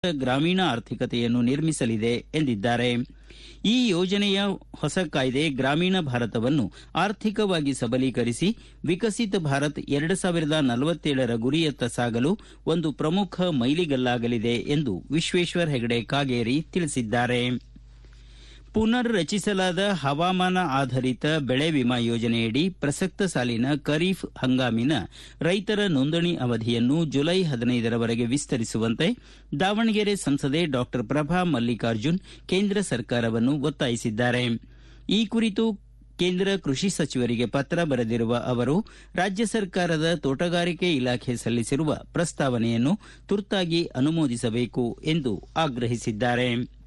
ಗ್ರಾಮೀಣ ಆರ್ಥಿಕತೆಯನ್ನು ನಿರ್ಮಿಸಲಿದೆ ಎಂದಿದ್ದಾರೆ ಈ ಯೋಜನೆಯ ಹೊಸ ಕಾಯ್ದೆ ಗ್ರಾಮೀಣ ಭಾರತವನ್ನು ಆರ್ಥಿಕವಾಗಿ ಸಬಲೀಕರಿಸಿ ವಿಕಸಿತ ಭಾರತ್ ಎರಡು ಸಾವಿರದ ನಲವತ್ತೇಳರ ಗುರಿಯತ್ತ ಸಾಗಲು ಒಂದು ಪ್ರಮುಖ ಮೈಲಿಗಲ್ಲಾಗಲಿದೆ ಎಂದು ವಿಶ್ವೇಶ್ವರ ಹೆಗಡೆ ಕಾಗೇರಿ ತಿಳಿಸಿದ್ದಾರೆ ಪುನರ್ ರಚಿಸಲಾದ ಹವಾಮಾನ ಆಧಾರಿತ ಬೆಳೆ ವಿಮಾ ಯೋಜನೆಯಡಿ ಪ್ರಸಕ್ತ ಸಾಲಿನ ಖರೀಫ್ ಹಂಗಾಮಿನ ರೈತರ ನೋಂದಣಿ ಅವಧಿಯನ್ನು ಜುಲೈ ಹದಿನೈದರವರೆಗೆ ವಿಸ್ತರಿಸುವಂತೆ ದಾವಣಗೆರೆ ಸಂಸದೆ ಡಾ ಪ್ರಭಾ ಮಲ್ಲಿಕಾರ್ಜುನ್ ಕೇಂದ್ರ ಸರ್ಕಾರವನ್ನು ಒತ್ತಾಯಿಸಿದ್ದಾರೆ ಈ ಕುರಿತು ಕೇಂದ್ರ ಕೃಷಿ ಸಚಿವರಿಗೆ ಪತ್ರ ಬರೆದಿರುವ ಅವರು ರಾಜ್ಯ ಸರ್ಕಾರದ ತೋಟಗಾರಿಕೆ ಇಲಾಖೆ ಸಲ್ಲಿಸಿರುವ ಪ್ರಸ್ತಾವನೆಯನ್ನು ತುರ್ತಾಗಿ ಅನುಮೋದಿಸಬೇಕು ಎಂದು ಆಗ್ರಹಿಸಿದ್ದಾರೆ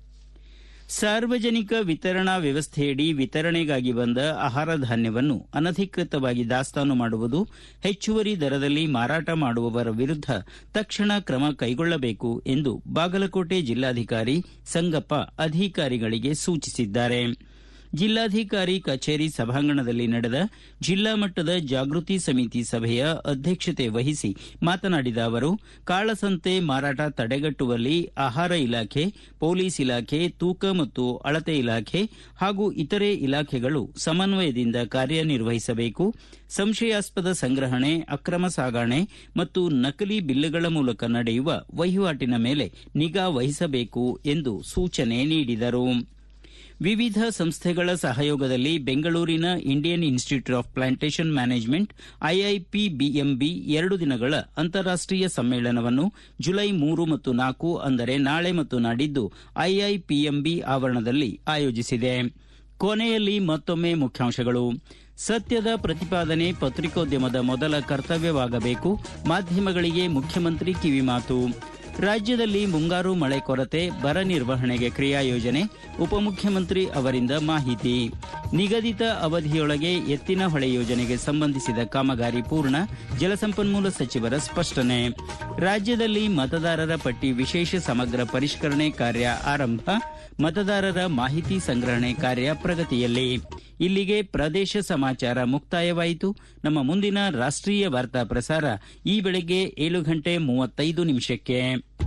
ಸಾರ್ವಜನಿಕ ವಿತರಣಾ ವ್ಯವಸ್ಥೆಯಡಿ ವಿತರಣೆಗಾಗಿ ಬಂದ ಆಹಾರ ಧಾನ್ಯವನ್ನು ಅನಧಿಕೃತವಾಗಿ ದಾಸ್ತಾನು ಮಾಡುವುದು ಹೆಚ್ಚುವರಿ ದರದಲ್ಲಿ ಮಾರಾಟ ಮಾಡುವವರ ವಿರುದ್ಧ ತಕ್ಷಣ ಕ್ರಮ ಕೈಗೊಳ್ಳಬೇಕು ಎಂದು ಬಾಗಲಕೋಟೆ ಜಿಲ್ಲಾಧಿಕಾರಿ ಸಂಗಪ್ಪ ಅಧಿಕಾರಿಗಳಿಗೆ ಸೂಚಿಸಿದ್ದಾರೆ ಜಿಲ್ಲಾಧಿಕಾರಿ ಕಚೇರಿ ಸಭಾಂಗಣದಲ್ಲಿ ನಡೆದ ಜಿಲ್ಲಾ ಮಟ್ಟದ ಜಾಗೃತಿ ಸಮಿತಿ ಸಭೆಯ ಅಧ್ಯಕ್ಷತೆ ವಹಿಸಿ ಮಾತನಾಡಿದ ಅವರು ಕಾಳಸಂತೆ ಮಾರಾಟ ತಡೆಗಟ್ಟುವಲ್ಲಿ ಆಹಾರ ಇಲಾಖೆ ಪೊಲೀಸ್ ಇಲಾಖೆ ತೂಕ ಮತ್ತು ಅಳತೆ ಇಲಾಖೆ ಹಾಗೂ ಇತರೆ ಇಲಾಖೆಗಳು ಸಮನ್ವಯದಿಂದ ಕಾರ್ಯನಿರ್ವಹಿಸಬೇಕು ಸಂಶಯಾಸ್ಪದ ಸಂಗ್ರಹಣೆ ಅಕ್ರಮ ಸಾಗಾಣೆ ಮತ್ತು ನಕಲಿ ಬಿಲ್ಗಳ ಮೂಲಕ ನಡೆಯುವ ವಹಿವಾಟಿನ ಮೇಲೆ ನಿಗಾ ವಹಿಸಬೇಕು ಎಂದು ಸೂಚನೆ ನೀಡಿದರು ವಿವಿಧ ಸಂಸ್ಥೆಗಳ ಸಹಯೋಗದಲ್ಲಿ ಬೆಂಗಳೂರಿನ Indian institute of plantation management IIPBMB ಎರಡು ದಿನಗಳ ಅಂತಾರಾಷ್ಟೀಯ ಸಮ್ಮೇಳನವನ್ನು ಜುಲೈ ಮೂರು ಮತ್ತು ನಾಲ್ಕು ಅಂದರೆ ನಾಳೆ ಮತ್ತು ನಾಡಿದ್ದು ಐಐಪಿಎಂಬಿ ಆವರಣದಲ್ಲಿ ಆಯೋಜಿಸಿದೆ ಕೊನೆಯಲ್ಲಿ ಮತ್ತೊಮ್ಮೆ ಮುಖ್ಯಾಂಶಗಳು ಸತ್ಯದ ಪ್ರತಿಪಾದನೆ ಪತ್ರಿಕೋದ್ಯಮದ ಮೊದಲ ಕರ್ತವ್ಯವಾಗಬೇಕು ಮಾಧ್ಯಮಗಳಿಗೆ ಮುಖ್ಯಮಂತ್ರಿ ಕಿವಿಮಾತು ರಾಜ್ಯದಲ್ಲಿ ಮುಂಗಾರು ಮಳೆ ಕೊರತೆ ಬರ ನಿರ್ವಹಣೆಗೆ ಕ್ರಿಯಾ ಯೋಜನೆ ಉಪಮುಖ್ಯಮಂತ್ರಿ ಅವರಿಂದ ಮಾಹಿತಿ ನಿಗದಿತ ಅವಧಿಯೊಳಗೆ ಎತ್ತಿನ ಹೊಳೆ ಯೋಜನೆಗೆ ಸಂಬಂಧಿಸಿದ ಕಾಮಗಾರಿ ಪೂರ್ಣ ಜಲಸಂಪನ್ಮೂಲ ಸಚಿವರ ಸ್ಪಷ್ಟನೆ ರಾಜ್ಯದಲ್ಲಿ ಮತದಾರರ ಪಟ್ಟಿ ವಿಶೇಷ ಸಮಗ್ರ ಪರಿಷ್ಕರಣೆ ಕಾರ್ಯ ಆರಂಭ ಮತದಾರರ ಮಾಹಿತಿ ಸಂಗ್ರಹಣೆ ಕಾರ್ಯ ಪ್ರಗತಿಯಲ್ಲಿ ಇಲ್ಲಿಗೆ ಪ್ರದೇಶ ಸಮಾಚಾರ ಮುಕ್ತಾಯವಾಯಿತು ನಮ್ಮ ಮುಂದಿನ ರಾಷ್ಟೀಯ ವಾರ್ತಾ ಪ್ರಸಾರ ಈ ಬೆಳಗ್ಗೆ ಏಳು ಗಂಟೆ ಮೂವತ್ತೈದು ನಿಮಿಷಕ್ಕೆ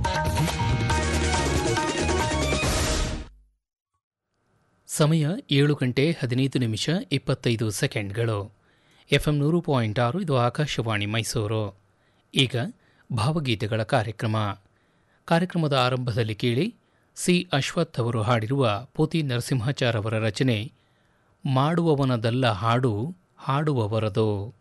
ಸಮಯ ಏಳು ಗಂಟೆ ಹದಿನೈದು ನಿಮಿಷ ಇಪ್ಪತ್ತೈದು ಸೆಕೆಂಡ್ಗಳು ಎಫ್ಎಂ ನೂರು ಪಾಯಿಂಟ್ ಆರು ಇದು ಆಕಾಶವಾಣಿ ಮೈಸೂರು ಈಗ ಭಾವಗೀತೆಗಳ ಕಾರ್ಯಕ್ರಮ ಕಾರ್ಯಕ್ರಮದ ಆರಂಭದಲ್ಲಿ ಕೇಳಿ ಸಿ ಅಶ್ವಥ್ ಅವರು ಹಾಡಿರುವ ಪೋತಿ ನರಸಿಂಹಾಚಾರ್ ಅವರ ರಚನೆ ಮಾಡುವವನದಲ್ಲ ಹಾಡು ಹಾಡುವವರದು